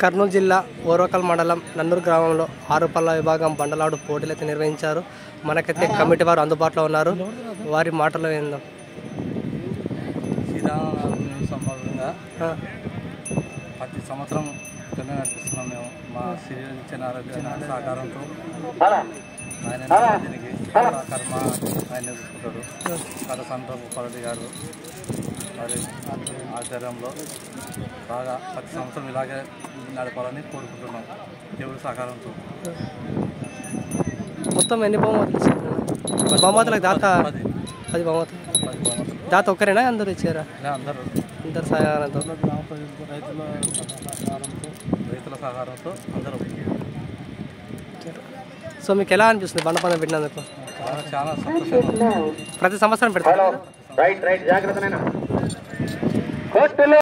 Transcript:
కర్నూలు జిల్లా ఓరోకల్ మండలం నన్నూరు గ్రామంలో ఆరుపల్ల విభాగం బండలాడు పోటీలు అయితే నిర్వహించారు మనకైతే కమిటీ వారు అందుబాటులో ఉన్నారు వారి మాటలో ఏందాం శ్రీరామనవమి సందర్భంగా ఆ, ప్రతి సంవత్సరం ఇక్కడనే నడిపిస్తున్నాం మేము మా సీరియల్ ఇచ్చిన ఆరోగ్య సహకారంతో ఆయన దీనికి కర్మ ఆయన చూసుకుంటాడు కథ సంతోష్ పరడి గారు వారి ఆధ్వర్యంలో బాగా ప్రతి సంవత్సరం ఇలాగే నడపాలని కోరుకుంటున్నాం దేవుడి సహకారంతో మొత్తం ఎన్ని బహుమతులు ఇచ్చారు బహుమతులకు దాత పది పది బహుమతులు పది బహుమతులు దాత ఒక్కరేనా అందరూ ఇచ్చారా ఇలా అందరూ ఇద్దరు సహాయంతో గ్రామ ప్రజలు రైతుల సహకారంతో రైతుల సహకారంతో అందరూ సో మీకు ఎలా అనిపిస్తుంది బండ పందెం పెట్టినందుకు బాగా చాలా సంతోషంగా ఉంది. ప్రతి సంవత్సరం పెడతారు రైట్ రైట్ జాగ్రత్త కోర్టులో